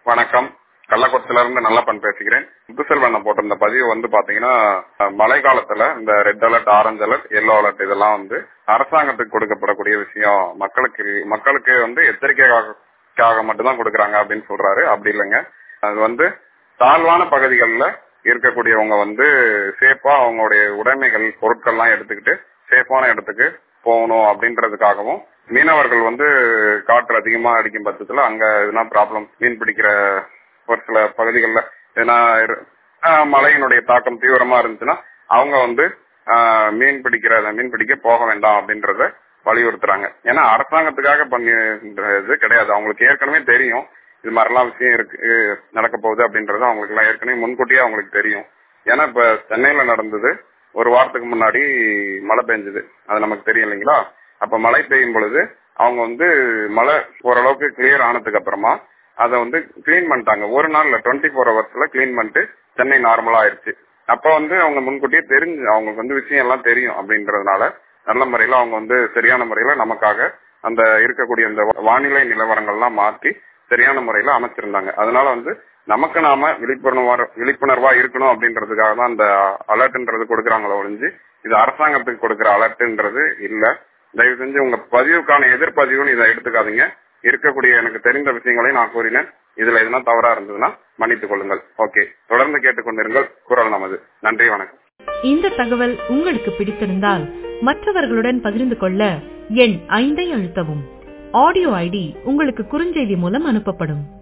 வணக்கம் கள்ளக்குளத்துல இருந்து நல்லப்பன் பேசுகிறேன் முத்துசெல்வன் போட்டிருந்த பதிவு வந்து பாத்தீங்கன்னா அஹ், மழை காலத்துல இந்த red alert orange alert yellow alert இதெல்லாம் வந்து அரசாங்கத்துக்கு கொடுக்கப்படக்கூடிய விஷயம் மக்களுக்கு மக்களுக்கு வந்து எச்சரிக்கைக்காக மட்டும்தான் கொடுக்கறாங்க அப்படின்னு சொல்றாரு அப்படி இல்லைங்க அது வந்து தாழ்வான பகுதிகளில் இருக்கக்கூடியவங்க வந்து சேஃபா அவங்களுடைய உடைமைகள் பொருட்கள்லாம் எடுத்துக்கிட்டு சேஃபான இடத்துக்கு போகணும் அப்படின்றதுக்காகவும் மீனவர்கள் வந்து காற்று அதிகமா அடிக்கும் பட்சத்துல அங்க எதுனா ப்ராப்ளம் மீன் பிடிக்கிற ஒரு சில பகுதிகளில் எதனா இரு- ஆஹ் மழையினுடைய தாக்கம் தீவிரமா இருந்துச்சுன்னா அவங்க வந்து ஆஹ் மீன் பிடிக்கிற மீன் பிடிக்க போக வேண்டாம் அப்படின்றத வலியுறுத்துறாங்க ஏன்னா அரசாங்கத்துக்காக பண்ணின்றது கிடையாது அவங்களுக்கு ஏற்கனவே தெரியும் இது மாதிரிலாம் விஷயம் இருக்கு அஹ் நடக்க போகுது அப்படின்றது அவங்களுக்கு எல்லாம் ஏற்கனவே முன்கூட்டியே அவங்களுக்கு தெரியும் ஏன்னா இப்ப சென்னையில நடந்தது ஒரு வாரத்துக்கு முன்னாடி மழை பெஞ்சது அது நமக்கு தெரியும் இல்லைங்களா அப்ப மழை பெய்யும் பொழுது அவங்க வந்து மழை ஓரளவுக்கு கிளியர் ஆனதுக்கு அப்புறமா அதை வந்து கிளீன் பண்ணிட்டாங்க ஒரு நாள்ல டுவெண்ட்டி ஃபோர் ஹவர்ஸ்ல கிளீன் பண்ணிட்டு சென்னை நார்மலா ஆயிருச்சு அப்ப வந்து அவங்க முன்கூட்டியே தெரிஞ்சு அவங்களுக்கு வந்து விஷயம் எல்லாம் தெரியும் அப்படின்றதுனால நல்ல முறையில அவங்க வந்து சரியான முறையில நமக்காக அந்த இருக்கக்கூடிய அந்த வானிலை நிலவரங்கள்லாம் மாற்றி சரியான முறையில அமைச்சிருந்தாங்க அதனால வந்து நமக்கு நாம விழிப்புணர்வா விழிப்புணர்வா இருக்கணும் அப்படின்றதுக்காக தான் அந்த அலர்ட்ன்றது கொடுக்கறாங்களோ ஒழிஞ்சு இது அரசாங்கத்துக்கு கொடுக்கிற அலர்ட்ன்றது இல்ல தயவு செஞ்சு உங்க பதிவுக்கான எதிர்பதிவுன்னு இதை எடுத்துக்காதீங்க இருக்கக்கூடிய எனக்கு தெரிந்த விஷயங்களை நான் கூறினேன் இதுல எதுனா தவறா இருந்ததுன்னா மன்னித்துக் கொள்ளுங்கள் ஓகே தொடர்ந்து கேட்டுக்கொண்டிருங்கள் குரல் நமது நன்றி வணக்கம் இந்த தகவல் உங்களுக்கு பிடித்திருந்தால் மற்றவர்களுடன் பகிர்ந்து கொள்ள எண் ஐந்தை அழுத்தவும் ஆடியோ ஐடி உங்களுக்கு குறுஞ்செய்தி மூலம் அனுப்பப்படும்